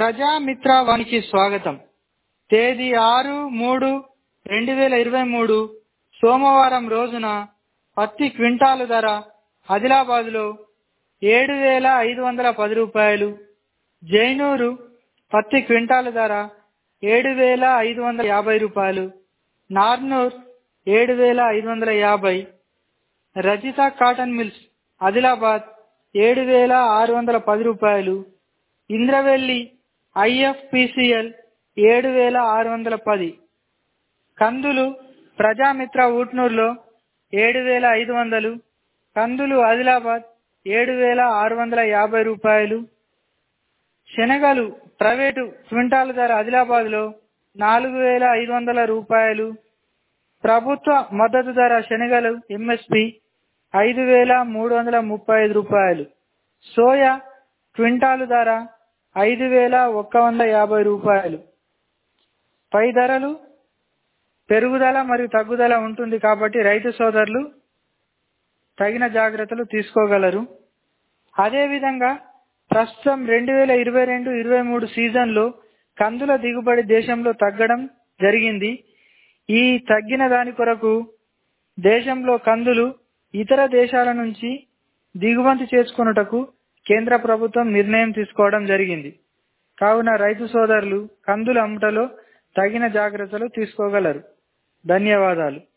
ప్రజామిత్ర వానికి స్వాగతం తేదీ ఆరు మూడు రెండు వేల ఇరవై మూడు సోమవారం రోజున పత్తి క్వింటాలు ధర ఆదిలాబాద్లో ఏడు వేల ఐదు వందల పది రూపాయలు జైనూరు పత్తి క్వింటాలు ధర ఏడు వేల ఐదు వందల యాభై రూపాయలు నార్నూర్ ఏడు వేల ఐదు వందల యాభై రజిత కాటన్ మిల్స్ ఆదిలాబాద్ ఏడు వేల ఆరు వందల పది రూపాయలు ఇంద్రవెల్లి ఐఎఫ్పిసిఎల్ ఏడు వేల ఆరు వందల పది కందులు ప్రజామిత్ర ఊట్నూరులో ఏడు వేల ఐదు వందలు కందులు ఆదిలాబాద్ ఏడు వేల ఆరు వందల యాభై రూపాయలు శనగలు ప్రైవేటు క్వింటాల్ ధర ఆదిలాబాద్లో నాలుగు వేల ఐదు వందల రూపాయలు ప్రభుత్వ మద్దతు ధర శనగలు ఎంఎస్పి ఐదు వేల మూడు వందల ముప్పై ఐదు రూపాయలు సోయా క్వింటాలు ధర ఐదు వేల ఒక్క వంద యాభై రూపాయలు పై ధరలు పెరుగుదల మరియు తగ్గుదల ఉంటుంది కాబట్టి రైతు సోదరులు తగిన జాగ్రత్తలు తీసుకోగలరు అదేవిధంగా ప్రస్తుతం రెండు వేల ఇరవై రెండు ఇరవై మూడు సీజన్లో కందుల దిగుబడి దేశంలో తగ్గడం జరిగింది ఈ తగ్గిన దాని కొరకు దేశంలో కందులు ఇతర దేశాల నుంచి దిగుమతి చేసుకొనుటకు కేంద్ర ప్రభుత్వం నిర్ణయం తీసుకోవడం జరిగింది కావున రైతు సోదరులు కందులు అమ్ముటలో తగిన జాగ్రత్తలు తీసుకోగలరు ధన్యవాదాలు